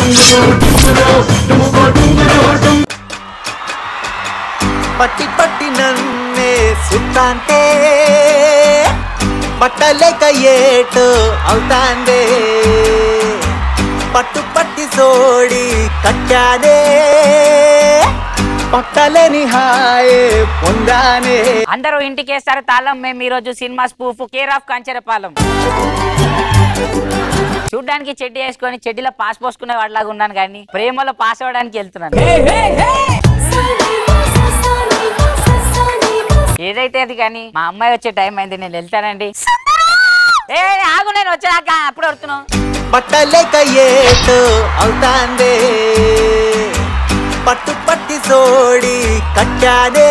పట్టి పట్టి నన్నే సుత్తాంటే పట్టలేక ఏటు అవుతాందే పట్టు పట్టి సోడి కట్టానే పట్టలేని హాయే పొందానే అందరూ ఇంటికి వేస్తారు తాళం మేము ఈ రోజు cinema spoof care of Kancharapalem చూడ్డానికి చెడ్డి వేసుకొని చెడ్డిలో పాస్ పోసుకునే వాడిలాగా ఉన్నాను కానీ ప్రేమలో పాస్ అవ్వడానికి వెళ్తున్నాను ఏదైతే అది కానీ మా అమ్మాయి వచ్చే టైం అయింది నేను వెళ్తానండి ఏ ఆగు నేను వచ్చాక అప్పుడు వస్తున్నావు పట్టలేక ఏటు అవుతాందే పట్టు పట్టి సోడి కట్టానే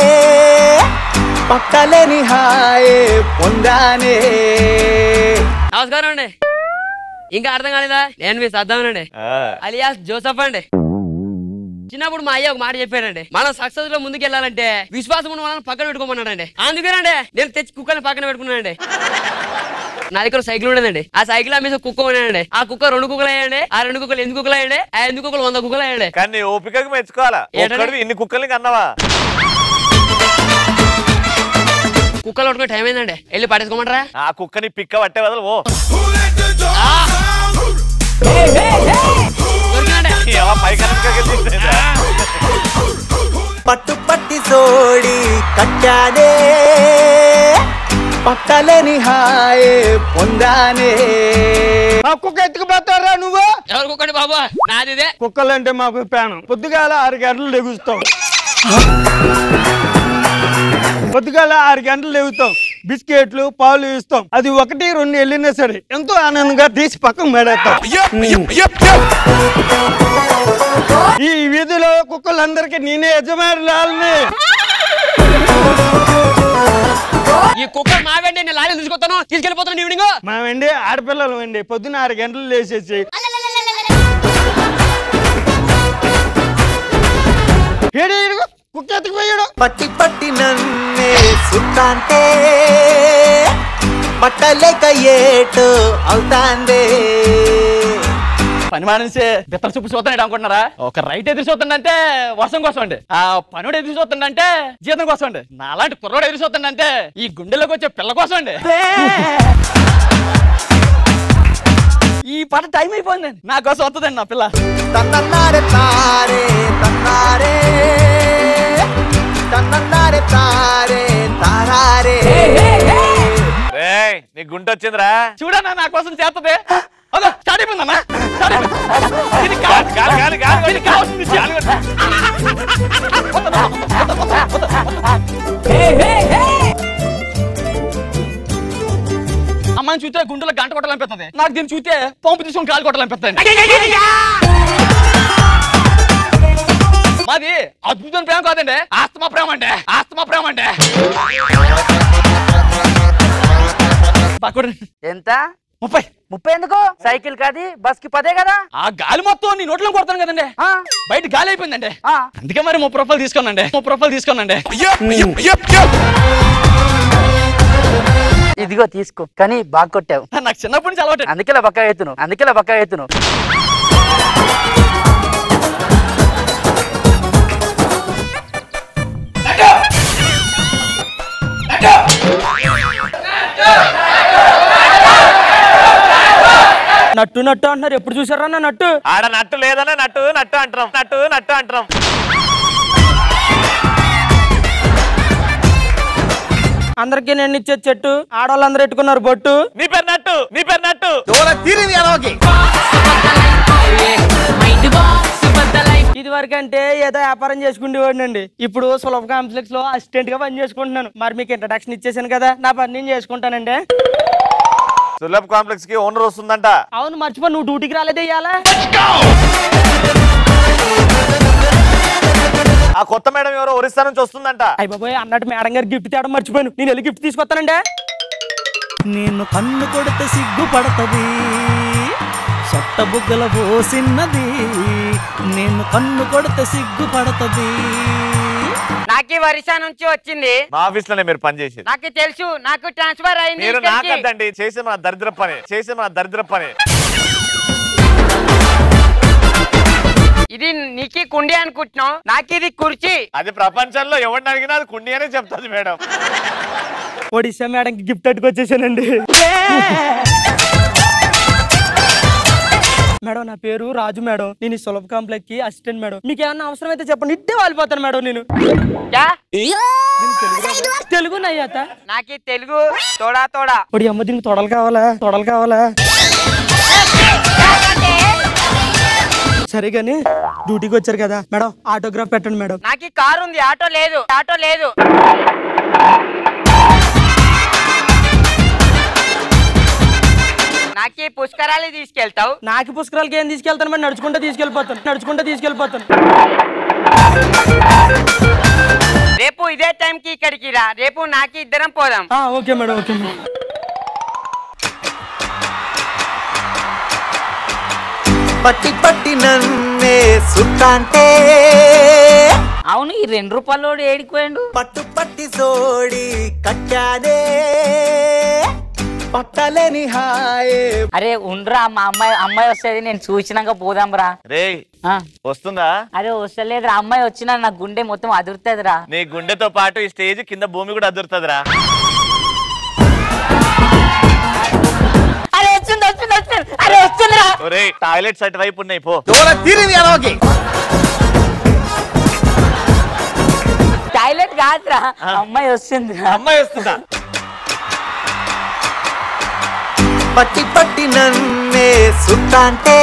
పట్టలేని హాయే పొందానే నమస్కారం అండి ఇంకా అర్థం కాలేదా నేను మీ సద్దామనండి అలియాస్ జోసఫ్ అండి చిన్నప్పుడు మా అయ్య ఒక మాట చెప్పాడండి మనం సక్సెస్ లో ముందుకు వెళ్ళాలంటే విశ్వాసం ఉన్న వాళ్ళని పక్కన పెట్టుకోమన్నాడండి అందుకేనండి నేను తెచ్చి కుక్కని పక్కన పెట్టుకున్నానండి నా దగ్గర సైకిల్ ఉండేదండి ఆ సైకిల్ అమ్మేసి ఒక కుక్క ఉన్నాయండి ఆ కుక్క రెండు కుక్కలు అయ్యండి ఆ రెండు కుక్కలు ఎన్ని కుక్కలు అయ్యండి ఆ ఎన్ని కుక్కలు వంద కుక్కలు అయ్యండి కానీ నీ ఓపికకి మెచ్చుకోవాలా ఏంటండి? ఒక్కడివి ఇన్ని కుక్కల్ని కన్నావా కుక్కలు పట్టుకునే టైం అయిందండి వెళ్ళి పట్టేసుకోమంటారా ఆ కుక్కని పిక్క పట్టే బదులు ఓ దొరికిందండి ఏవా పైకి పట్టు పట్టి సోడి కట్టానే పట్టలేని హాయే పొందానే ఆ కుక్క ఎత్తుకుపోతారా నువ్వు ఎవరు కుక్కండి బాబు నాది ఇదే కుక్కలంటే మాకు ప్రాణం పొద్దుగాల ఆరు గంటలు లెగుస్తాం పొద్దుగాల ఆరు గంటలు లెగుతాం బిస్కెట్లు పాలు ఇస్తాం అది ఒకటి రెండు వెళ్ళినా సరే ఎంతో ఆనందంగా తీసి పక్కన మేడేస్తాం ఈ వీధిలో కుక్కలందరికీ నేనే యజమానురాలని ఈ కుక్క మావండి నేను లారీ తీసుకొస్తాను తీసుకెళ్ళిపోతాను ఈవినింగ్ మా వెండి ఆడపిల్లలు అండి పొద్దున ఆరు గంటలు లేచేసి ఏడు ఏడు, కుక్క ఎత్తుకుపోయాడు పట్టి పట్టి నన్నే సుత్తాంటే పట్టలేక ఏటు అవుతాందే పని మానేసే బిత్తర చూపు చూస్తాడు అనుకుంటున్నారా ఒక రైట్ ఎదురు చూస్తుండంటే వర్షం కోసం అండి ఆ పనుడు ఎదురు చూస్తుండంటే జీతం కోసం అండి నాలాంటి కుర్రోడు ఎదురు చూస్తుండంటే ఈ గుండెలోకి వచ్చే పిల్ల కోసం అండి ఈ పాట టైం అయిపోయింది నా కోసం వస్తుందండి నా పిల్ల తన్నన్నారే తారే తన్నారే తన్నన్నారే తారే తారారే రేయ్ నీ గుంట వచ్చిందిరా చూడన్నా నా కోసం చేస్తుంది అదో స్టార్ట్ అయిపోయిందన్నా స్టార్ట్ అయిపోయింది ఇది కాదు, గాలి, గాలి, గాలి, ఇది కావాల్సింది గాలి కొట్టు. అమ్మాయిని చూస్తే గుండెలో గంట కొట్టాలనిపిస్తుంది నాకు దీన్ని చూస్తే పంపు తీసుకొని కాలు కొట్టాలనిపిస్తుంది మాది అద్భుతమైన ప్రేమ కాదండి ఆస్తమా ప్రేమ అంటే ఆస్తమా ప్రేమ అంటే పక్కడు ఎంత ముప్పై ముప్పై ఎందుకు సైకిల్ కాది బస్ కి పదే కదా ఆ గాలి మొత్తం నీ నోట్లో కొడతాను కదండి ఆ, బయట గాలి అయిపోయిందండి ఆ. అందుకే మరి ముప్పై రూపాయలు తీసుకోనండి ముప్పై రూపాయలు తీసుకోనండి ఇదిగో తీసుకో కానీ బాగా కొట్టావు నాకు చిన్నప్పటి నుంచి అలవాటు అందుకేలా బక్క ఎత్తును అందుకేలా బక్క ఎత్తును నట్టు నట్టు అంటున్నారు ఎప్పుడు చూసారా నా నట్టు ఆడ నట్టు లేదనే నట్టు నట్టు అంటున్నాం నట్టు నట్టు అంటున్నాం అందరికీ నేను ఇచ్చే చెట్టు ఆడవాళ్ళందరూ ఎట్టుకున్నారు బొట్టు నీ పేరు నట్టు నీ పేరు నట్టు ఇది వరకు అంటే ఏదో వ్యాపారం చేసుకునేవాడినండి ఇప్పుడు సులభ కాంప్లెక్స్ లో అసిస్టెంట్ గా పని చేసుకుంటున్నాను మరి మీకు ఇంట్రడక్షన్ ఇచ్చేసాను కదా నా పని నేను చేసుకుంటానండి సులభ్ కాంప్లెక్స్ కి ఓనర్ వస్తుందంట అవును మర్చిపో నువ్వు డ్యూటీకి రాలేదే ఇయ్యాలా ఆ కొత్త మేడం ఎవరో ఒరిస్సా నుంచి వస్తుందంట అయ్య బాబోయ్ అన్నట్టు మేడం గారు గిఫ్ట్ తేవడం మర్చిపోయాను నేను వెళ్ళి గిఫ్ట్ తీసుకొస్తానండి నేను కన్ను కొడితే సిగ్గుపడతది సొట్ట బుగ్గల పోసిన్నది నేను కన్ను కొడితే సిగ్గుపడతది నాకు వరిసా నుంచి వచ్చింది మా ఆఫీస్ లోనే మీరు పని చేసేది నాకు తెలుసు నాకు ట్రాన్స్ఫర్ అయింది మీరు ఇక్కడికి. నాకద్దండి చేసే మన దరిద్ర పని చేసే మన దరిద్ర పని ఇది నీకి కుండి అనుకుంటున్నావు నాకు ఇది కుర్చీ అది ప్రపంచంలో ఎవరిని అడిగినా అది కుండి అనే చెప్తుంది మేడం ఒడిశా మేడంకి గిఫ్ట్ అట్టుకొచ్చేసానండి మేడం నా పేరు రాజు మేడం నేను ఈ సులభ కాంప్లెక్స్ కి అసిస్టెంట్ మేడం మీకు ఏమన్నా అవసరం అయితే చెప్పండి ఇట్టే వాలిపోతాను మేడం నేను క్యా? తెలుగు నయ్యాత నాకి తెలుగు తోడా తోడా ఒడి అమ్మ దీనికి తొడలు కావాలా తొడలు కావాలా సరే కానీ డ్యూటీకి వచ్చారు కదా మేడం ఆటోగ్రాఫ్ పెట్టండి మేడం నాకు కారు ఉంది ఆటో లేదు ఆటో లేదు నాకి పుష్కరాలు తీసుకెళ్తావు నాకు పుస్తకాలకి ఏం తీసుకెళ్తాను మరి నడుచుకుంటూ తీసుకెళ్ళిపోతాను నడుచుకుంటూ తీసుకెళ్ళిపోతాను రేపు ఇదే టైంకి ఇక్కడికి రా రేపు నాకి ఇద్దరం పోదాం ఆ, ఓకే మేడం ఓకే మేడం పట్టి పట్టి నన్నే సుత్తాంటే అవును ఈ రెండు రూపాయలు ఏడిపోయాడు పట్టు పట్టి సోడి కట్టానే పట్టలేని హాయే అరే ఉండ్రా మా అమ్మాయి అమ్మాయి వస్తుంది నేను చూసినాక పోదాం రా రే ఆ, వస్తుందా అరే వస్తలేదురా అమ్మాయి వచ్చినా నా గుండె మొత్తం అదురుతుందిరా నీ గుండెతో పాటు ఈ స్టేజ్ కింద భూమి కూడా అదురుతుందిరా అరే వస్తుంది వస్తుంది వస్తుంది అరే వస్తుందిరా ఒరే టాయిలెట్స్ అటువైపు ఉన్నాయి పో టాయిలెట్ కాదురా అమ్మాయి వస్తుందిరా అమ్మాయి వస్తుందా పట్టి పట్టి నన్నే సుత్తాంటే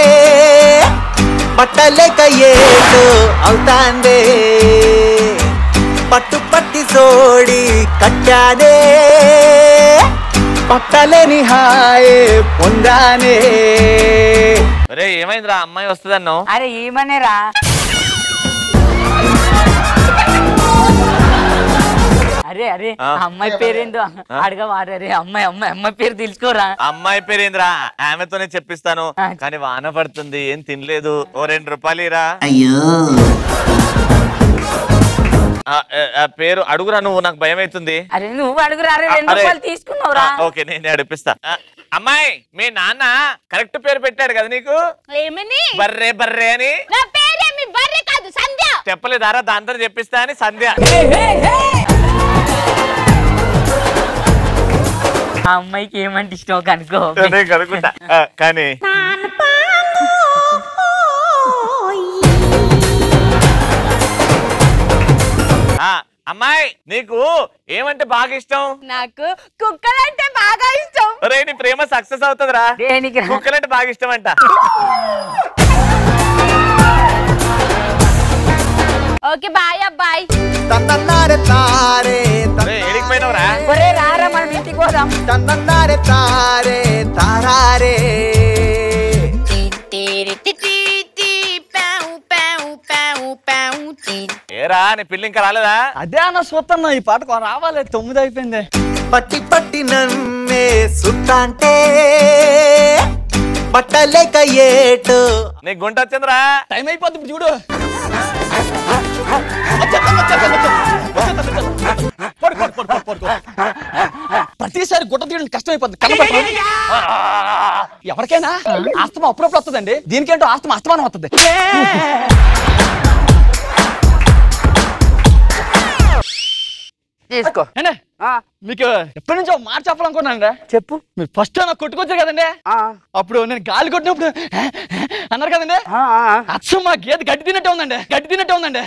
పట్టలేక ఏదో అవుతాందే పట్టు పట్టి సోడి కట్టానే పట్టలేని హాయే పొందానే ఒరే ఏమైందిరా అమ్మాయి వస్తుందన్నావు అరే ఏమనేరా అరే అరే ఆ. ఆ అమ్మాయి పేరేందో అడగవా అరే అరే అమ్మాయి అమ్మాయి అమ్మాయి పేరు తెలుసుకోరా అమ్మాయి పేరేంద్రా ఆమెతోనే చెప్పిస్తాను ఆ. కానీ వాన పడుతుంది ఏం తినలేదు ఓ రెండు రూపాయలు ఇరా ఆ, ఆ, ఆ, పేరు అడుగురా నువ్వు నాకు భయం అవుతుంది అరే నువ్వు అడుగురా అరే రెండు అరే. రూపాయలు తీసుకున్నావురా ఆ, ఓకే నేను అడిపిస్తా ఆ, అమ్మాయి మీ నాన్న కరెక్ట్ పేరు పెట్టాడు కదా నీకు ఏమని బర్రే బర్రే అని నా పేరేమి బర్రె కాదు సంధ్య చెప్పలేదారా దాంతో చెప్పిస్తా అని సంధ్య ఆ అమ్మాయికి ఏమంటే ఇష్టం కనుకో నేను కనుక్కుంటా ఆ, కానీ ఆ, అమ్మాయి నీకు ఏమంటే బాగా ఇష్టం నాకు కుక్కలంటే బాగా ఇష్టం ఒరే నీ ప్రేమ సక్సెస్ అవుతుందిరా దేనికి రా? కుక్కలంటే బాగా ఇష్టం అంట ఓకే బాయ్ అబ్బాయి తన్నన్నారే తారే ఒరే, ఏడికి పోయినావురా ఒరే రారా మనం ఇంటికి పోదాం తన్నన్నారే తారే తారారే ఏరా నీ పిల్లి ఇంకా రాలేదా అదే అన్న చూస్తున్నా ఈ పాట కొ- రావాలి తొమ్మిది అయిపోయింది పట్టి పట్టి నన్నే సుత్తాంటే పట్టలేక ఏటో నీ గుంట వచ్చిందిరా టైం అయిపోద్ది ఇప్పుడు చూడు పడు, పడు, పడు, పడు, పడుకో. ప్రతిసారి గుట్ట తీయడం కష్టం అయిపోద్ది కనపడదు ఎవరికైనా ఆస్తమా అప్పుడప్పుడు వస్తుందండి దీనికేంటో ఆస్తమా అస్తమానం వస్తుంది తీసుకో ఏండి ఆ, మీకు ఎప్పటి నుంచో ఒక మాట చెప్పాలనుకున్నాను చెప్పు మీరు ఫస్ట్ నాకు కొట్టుకొచ్చారు కదండి ఆ, అప్పుడు నేను గాలి కొట్టినప్పుడు అన్నారు కదండి ఆ, ఆ, ఆ. అచ్చం మా గేదె గడ్డి తిన్నట్టే ఉందండి గడ్డి తిన్నట్టే ఉందండి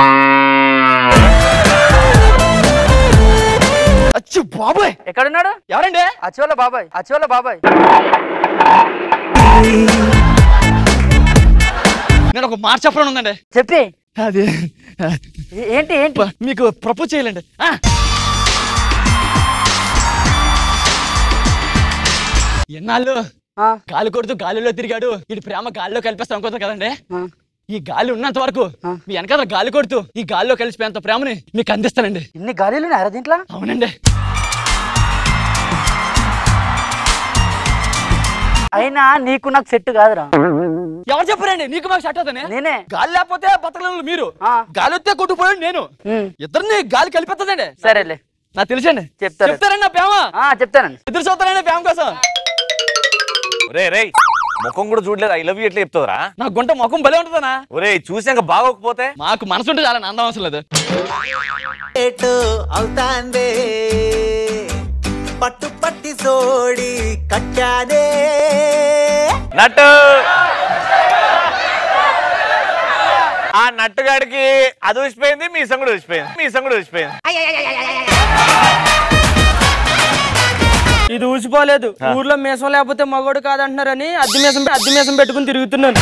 అచ్చు బాబాయ్ ఎక్కడున్నాడు ఎవరండి అచ్చోల బాబాయ్ అచ్చోల బాబాయ్ నేను ఒక మాట చెప్పడం ఉందండి చెప్పి అది ఏ- ఏంటి ఏంటి ప- మీకు ప్రపోజ్ చేయాలండి ఆ. ఎన్నాళ్ళు ఆ, గాలి కొడుతూ గాలిలో తిరిగాడు ఇటు ప్రేమ గాలిలో కలిపేస్తాం అనుకుంటాం కదండి ఆ. ఈ గాలి ఉన్నంత వరకు మీ వెనకాల గాలి కొడుతూ ఈ గాలిలో కలిసిపోయేంత ప్రేమని మీకు అందిస్తానండి ఇన్ని గాలిలు ఉన్నారా దీంట్లో అవునండి అయినా నీకు నాకు సెట్ కాదురా ఎవరు చెప్పారండి నీకు మాకు షట్ అవుతానే నేనే గాలి లేకపోతే బతకలేదు మీరు ఆ. గాలి వస్తే కొట్టుకుపోయాడు నేను ఉమ్, ఇద్దరిని గాలి కలిపేస్తుందండి సరేలే నాకు తెలుసండి చెప్తారు. చెప్తారండి నా ప్రేమ ఆ చెప్తానండి ఎదురు చూస్తానండి ప్రేమ కోసం రే రే ముఖం కూడా చూడలేదు ఐ లవ్ యూ ఎట్లా చెప్తావురా నా గుంట ముఖం భలే ఉంటుందనా ఒరే చూసాక బాగోకపోతే మాకు మనసు ఉంటే చాలా అందం అవసరం లేదు ఏటు అవుతాందే పట్టు పట్టి సోడి కట్టానే నట్టు ఆ నట్టుగాడికి అది ఊసిపోయింది మీ సంగుడు ఊసిపోయింది మీ సంగుడు ఊసిపోయింది ఇది ఊసిపోలేదు ఊర్లో మీసం లేకపోతే మగోడు కాదంటున్నారని అద్దె మీసం అద్దె మీసం పెట్టుకుని తిరుగుతున్నాను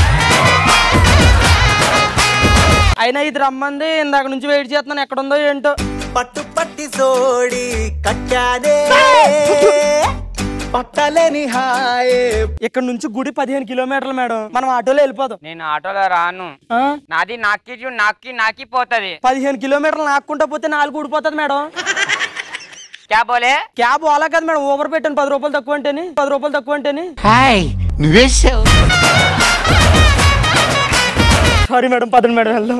అయినా ఇది రమ్మంది ఇందాక నుంచి వెయిట్ చేస్తున్నాను ఎక్కడ ఉందో ఏంటో పట్టు పట్టి సోడి కట్టానే పట్టలేని హాయే ఇక్కడ నుంచి గుడి పదిహేను కిలోమీటర్లు మేడం మనం ఆటోలో వెళ్ళిపోదాం నేను ఆటోలో రాను ఆ? నాది నాకి చూ నాకి నాకి పోతది పదిహేను కిలోమీటర్లు నాక్కుంటా పోతే నాలుగు ఊడిపోతుంది మేడం క్యా బోలే క్యాబ్ ఓలా కదా మేడం ఊబర్ పెట్టాను పది రూపాయలు తక్కువ అంటేని పది రూపాయలు తక్కువ అంటేని సారీ మేడం పదండి మేడం వెళ్దాం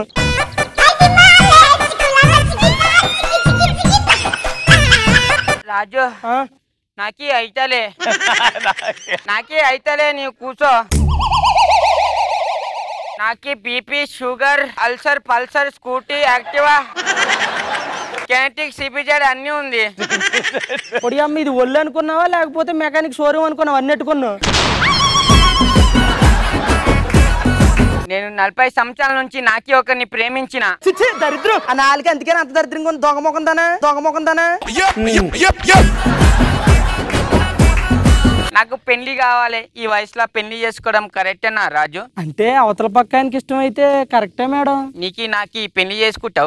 రాజు ఆ? నాకి అయితలే నాకి అయితలే నీవు కూర్చో నాకి BP sugar ulcer Pulsar Scooty Activa Kinetic CBZ అన్నీ ఉంది పొడి అమ్మ ఇది ఒళ్ళు అనుకున్నావా లేకపోతే మెకానిక్ షోరూమ్ అనుకున్నావా అన్ని ఎట్టుకున్నావు నేను నలభై సంవత్సరాల నుంచి నాకి ఒకరిని ప్రేమించిన చిచ్చి దరిద్రం ఆ నాలుగు అందుకే అంత దరిద్రంగా ఉంది దొంగ ముఖం దానా దొంగ ముఖం దానా నాకు పెళ్లి కావాలి ఈ వయసులో పెళ్లి చేసుకోవడం కరెక్టేనా రాజు అంటే అవతల పక్క ఆయనకి ఇష్టం అయితే కరెక్టే మేడం నీకి నాకి పెళ్లి చేసుకుంటావు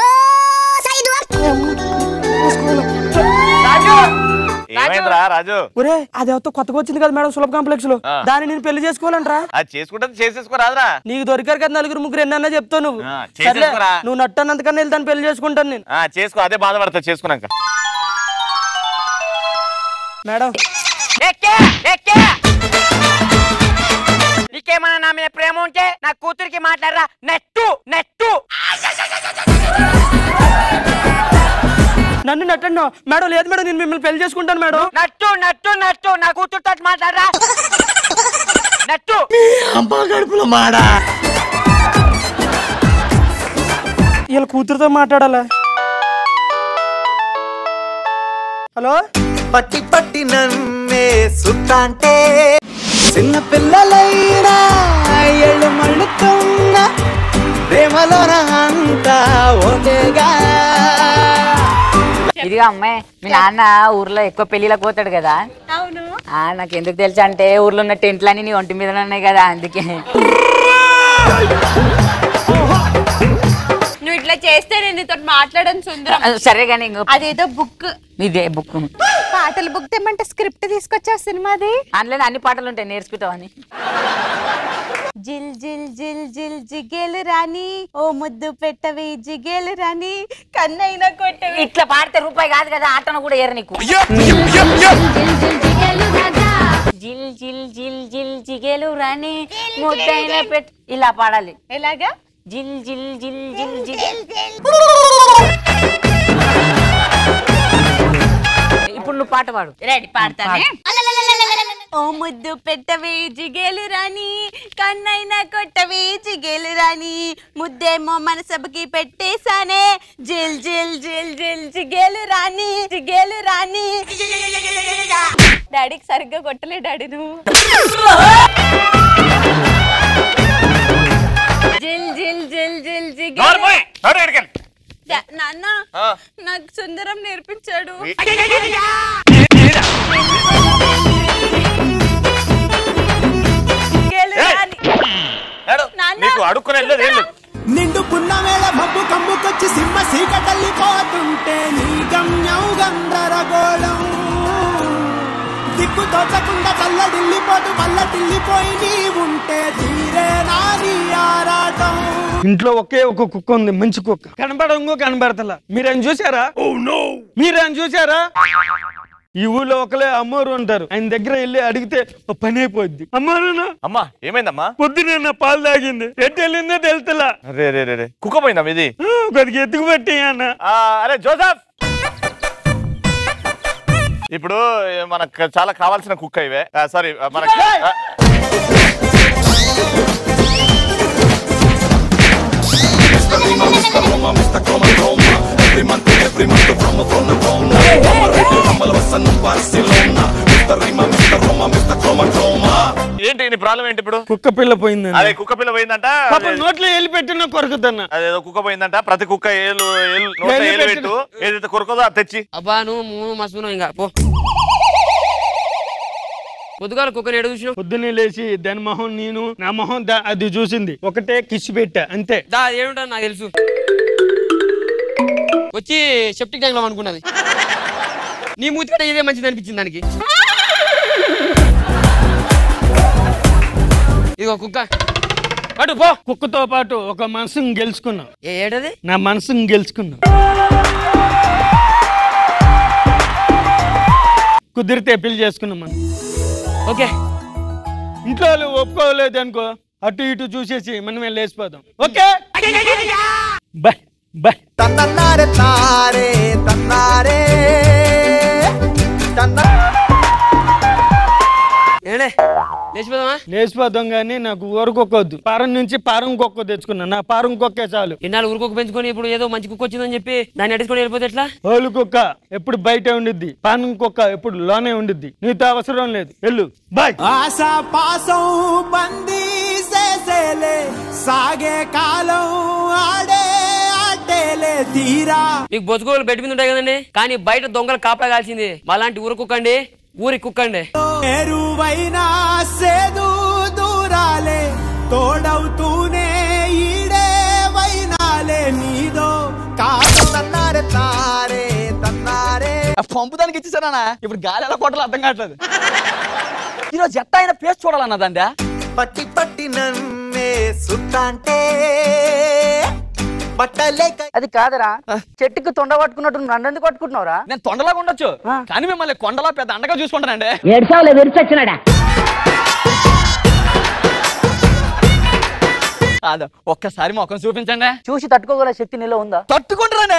ఏమైందిరా రాజు ఒరే అది ఎవరితో కొత్తగా వచ్చింది కదా మేడం సులభ కాంప్లెక్స్ లో ఆ. దాన్ని నేను పెళ్లి చేసుకోవాలంటరా అది చేసుకుంటే చేసేసుకోరాదురా నీకు దొరికారు కదా నలుగురు ముగ్గురు ఎన్నన్నా చెప్తావు నువ్వు ఆ, సర్లే చేసేసుకోరా. నువ్వు నట్టు అన్నంతకన్నా వెళ్ళి దాన్ని పెళ్లి చేసుకుంటాను నేను ఆ, చేసుకో అదే బాధపడతా చేసుకున్నాక మేడం ఎక్కే ఎక్కే నీకేమన్నా నా మీద ప్రేమ ఉంటే నా కూతురికి మాట్లాడరా నెట్టు నెట్టు నన్ను నట్టండి మేడం లేదు మేడం నేను మిమ్మల్ని పెళ్లి చేసుకుంటాను మేడం నట్టు నట్టు నట్టు నా కూతురుతో మాట్లాడరా నట్టు వీళ్ళ కూతురుతో మాట్లాడాలా హలో పట్టి పట్టి నన్నే సుత్తాంటే చిన్న పిల్లలైనా ఎళ్ళు మళ్ళుతున్నా ప్రేమలోన అంతా ఓకేగా ఇదిగా అమ్మాయి మీ నాన్న ఊర్లో ఎక్కువ పెళ్లిలకు పోతాడు కదా అవును ఆ నాకు ఎందుకు తెలుసు అంటే ఊర్లో ఉన్న టెంట్లన్నీ నీ ఒంటి మీద ఉన్నాయి కదా అందుకే నువ్వు ఇట్లా చేస్తే నేను నీతో మాట్లాడను సుందరం సరే కానీ ఇంకో అదేదో బుక్ ఇదే బుక్ పాటల బుక్ తెమ్మంటే స్క్రిప్ట్ తీసుకొచ్చావు సినిమాది అందులో అన్ని పాటలు ఉంటాయి నేర్చుకుంటావని జిల్ జిల్ జిల్ జిల్ జిగేలు రాని ఓ ముద్దు పెట్టవి జిగేలు రాని కన్నైనా కొట్టవి ఇట్లా పాడితే రూపాయి కాదు కదా ఆటను కూడా ఏరు నీకు జిల్ జిల్ జిల్ జిల్ జిగేలు రాని ముద్దైన పెట్ ఇలా పాడాలి ఎలాగా జిల్ జిల్ జిల్ జిల్ జిల్ ఇప్పుడు నువ్వు పాట పాడు రెడీ పాడతానే ఓ ముద్దు పెట్టవి జిగేలు రాని కన్నైనా కొట్టవి జిగేలు రాని ముద్దేమో మన సభకి పెట్టేశానే జిల్ జిల్ జిల్ జిల్ జిగేలు రాని జిగేలు రాని డాడీకి సరిగ్గా కొట్టలే డాడీ నువ్వు జిల్ జిల్ జిల్ జిల్ జిగేలు డా- నాన్న నాకు సుందరం నేర్పించాడు జిగేలు రాని నాన్న. నీకు అడుక్కునే లేదు ఏం లేదు నిండుకున్న వేళ భబ్బు కమ్ముకొచ్చి సింహ సీకటల్లిపోతుంటే నీ గమ్యం గందరగోళం దిక్కు తోచకుండా చల్లడిల్లిపోతూ మల్ల తిల్లిపోయి నీ ఉంటే తీరే నాని ఆరాటం ఇంట్లో ఒకే ఒక కుక్క ఉంది మంచి కుక్క కనబడ ఇంకో కనబడతలా మీరేం చూసారా మీరేం చూసారా ఈ ఊళ్ళో ఒకలే అమ్మోరు ఉంటారు ఆయన దగ్గర వెళ్ళి అడిగితే ఓ పని అయిపోద్ది అమ్మారు అమ్మా ఏమైందమ్మా పొద్దున పాలు తాగింది ఎట్టు వెళ్ళిందో తెలుతలా రే రే రే రే కుక్క పోయిందమ్మా ఇది కొద్దిగా ఎత్తుకు పెట్టి అన్న ఆ, అరే జోసఫ్ ఇప్పుడు మనకు చాలా కావాల్సిన కుక్క ఇవే సారీ మనకు ఆ, ఏంటి నీ ప్రాబ్లం ఏంటి ఇప్పుడు కుక్క పిల్ల పోయిందండి అదే కుక్క పిల్ల పోయిందంట పాపం నోట్లో వెళ్ళి పెట్టిన కొరకుతున్నా అదేదో కుక్క పోయిందంట ప్రతి కుక్క ఏలు ఏలు నోట్లో ఏలు ఏలు పెట్టు. పెట్టు ఏదైతే కొరకదో అది తెచ్చి అబ్బా నువ్వు మూడు మస్తున్నావు ఇంకా పో పొద్దుగాల కుక్కని ఎడు చూసినావు పొద్దున్నే లేచి దాని మొహం నేను నా మొహం దా- అది చూసింది ఒకటే కిసి పెట్టా అంతే దా ఏముంటుంది నాకు తెలుసు వచ్చి సెప్టిక్ ట్యాంక్ లో అనుకున్నది నీ మూతి కంటే ఇదే మంచిది అనిపించింది దానికి ఇదిగో కుక్క అటు పో కుక్కతో పాటు ఒక మనసుని గెలుచుకున్నాం ఏ ఏడది నా మనసుని గెలుచుకున్నాం కుదిరితే పెళ్లి చేసుకున్నాం మనం ఓకే ఇంట్లో వాళ్ళు ఒప్పుకోలేదు అనుకో అటు ఇటు చూసేసి మనమే లేచిపోదాం ఓకే బాయ్ బాయ్ తన్నన్నారే తారే తన్నారే తన్న ఏడే లేచిపోదామా లేచిపోతాం కానీ నాకు ఊరకొక్కొద్దు పారం నుంచి పారం కుక్క తెచ్చుకున్నా నా పారం కుక్కే చాలు ఇన్నాళ్ళు ఊరుకోక పెంచుకొని ఇప్పుడు ఏదో మంచి కుక్క వచ్చిందని చెప్పి దాన్ని అడుచుకొని వెళ్ళిపోతే ఎట్లా హోలు కుక్క ఎప్పుడు బయట ఉండిద్ది పానం కుక్క ఎప్పుడు లోనే ఉండిద్ది నీతో అవసరం లేదు వెళ్ళు బాయ్ ఆశ పాసం బందీ చేసేలే సాగే కాలం ఆడే ఆటేలే తీరా మీకు బొచ్చుకోలు బెడ్ మీద ఉంటాయి కదండి కానీ బయట దొంగలు కాపలా కాల్చింది మాలాంటి ఊరు కుక్కండి ఊరి కుక్కండి ఎరువైనా సేదు దూరాలే తోడవుతూనే ఈడే వైనాలే నీదో కాదు తన్నారే తారే తన్నారే ఆ పంపుదానికి ఇచ్చేసానా ఇప్పుడు గాలి ఎలా కొట్టాలో అర్థం కావట్లేదు ఈరోజు జట్ట ఆయన ఫేస్ చూడాలన్నదండి పట్టి పట్టి నన్నే సుత్తాంటే బట్టలేక అది కాదరా చెట్టుకి తొండ పట్టుకున్నట్టు నన్ను ఎందుకు పట్టుకుంటున్నావురా నేను తొండలాగా ఉండొచ్చు కానీ మిమ్మల్ని కొండలా పెద్ద అండగా చూసుకుంటానండి ఏడ్సావులే విరిచొచ్చినాడా కాదు ఒక్కసారి మొఖం చూపించండి చూసి తట్టుకోగల శక్తి నీలో ఉందా తట్టుకుంటారండి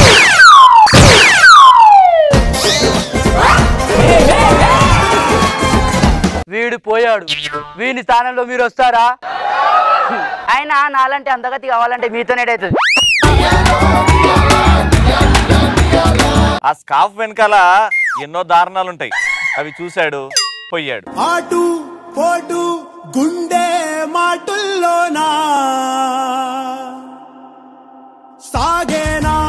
వీడు పోయాడు వీని స్థానంలో మీరు వస్తారా ఆయన నాలంటే అందగతి కావాలంటే మీతోనేటవుతుంది ఆ స్కార్ఫ్ వెనకాల ఎన్నో దారుణాలు ఉంటాయి అవి చూశాడు పోయాడు ఆటు పోటు గుండె మాటుల్లోనా సాగేనా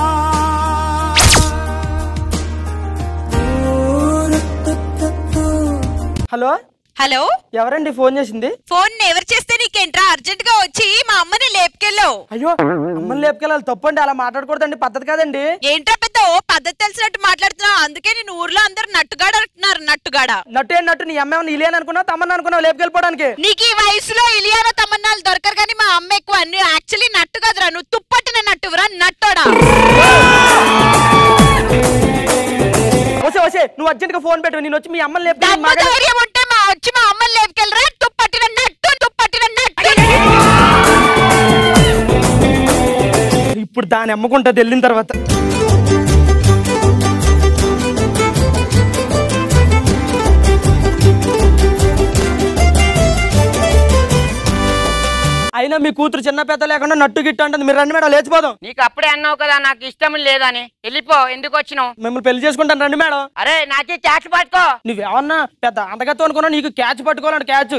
హలో హలో ఎవరండి ఫోన్ చేసింది ఫోన్ ఎవరు చేస్తే నీకేంట్రా అర్జెంట్ గా వచ్చి మా అమ్మని లేపుకెళ్ళావు అయ్యో అమ్మని లేపుకెళ్ళాలి తప్పండి అలా మాట్లాడకూడదండి పద్ధతి కాదండి ఏంట్రా పెద్ద ఓ పద్ధతి తెలిసినట్టు మాట్లాడుతున్నావు అందుకే నేను ఊర్లో అందరు నట్టుగాడ అంటున్నారు నట్టుగాడ నట్టు ఏం నట్టు నీ అమ్మ ఏమన్నా ఇలియని అనుకున్నావు తమ్మని అనుకున్నావు లేపుకెళ్ళిపోవడానికి నీకు ఈ వయసులో ఇలియానా తమన్నాలు దొరకరు కానీ మా అమ్మ ఎక్కువ అన్ని యాక్చువల్లీ నట్టు కాదురా నువ్వు తుప్పట్టిన నట్టువురా నట్టోడా వసే వసే నువ్వు అర్జెంట్ గా ఫోన్ పెట్టు నేను వచ్చి మీ అమ్మని లేపుకెళ్ళి దమ్ము మాట్లాడి ధైర్యం ఉంటే మా వచ్చి మా అమ్మని లేపుకెళ్ళరా తుప్పట్టిన నట్టు తుప్పట్టిన నట్టు ఇప్పుడు దాని అమ్మకుంటుంది వెళ్ళిన తర్వాత అయినా మీ కూతురు చిన్న పెద్ద లేకుండా నట్టు గిట్టు అంటుంది మీరు రండి మేడం లేచిపోదాం నీకు అప్పుడే అన్నావు కదా నాకు ఇష్టం లేదని వెళ్ళిపో ఎందుకు వచ్చినావు మిమ్మల్ని పెళ్లి చేసుకుంటాను రండి మేడం అరే నాకే క్యాచ్ పట్టుకో నువ్వేమన్నా పెద్ద అందగత్వం అనుకున్నావు నీకు క్యాచ్ పట్టుకోవాలంటే క్యాచ్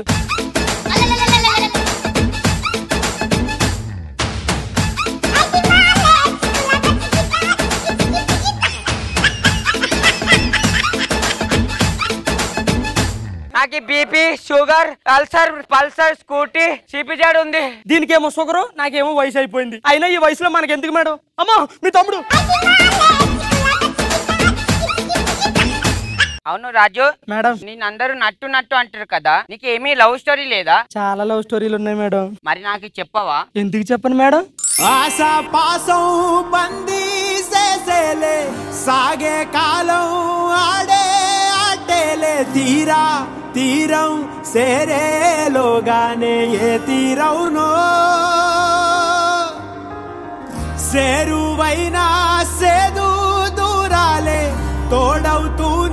నాకు BP sugar ulcer Pulsar Scooty CBZ ఉంది దీనికేమో షుగరు నాకేమో వయసు అయిపోయింది అయినా ఈ వయసులో మనకి ఎందుకు మేడం అమ్మా మీ తమ్ముడు అవును రాజు మేడం నేను అందరూ నట్టు నట్టు అంటారు కదా నీకు ఏమీ లవ్ స్టోరీ లేదా చాలా లవ్ స్టోరీలు ఉన్నాయి మేడం మరి నాకు చెప్పవా ఎందుకు చెప్పను మేడం ఆశ పాసం బందీ చేసేలే సాగే కాలం ఆడే ఆటేలే తీరా తీరం సేరేలోగానే ఏ తీరవునో సేరువైనా సేదు దూరాలే తోడవుతూ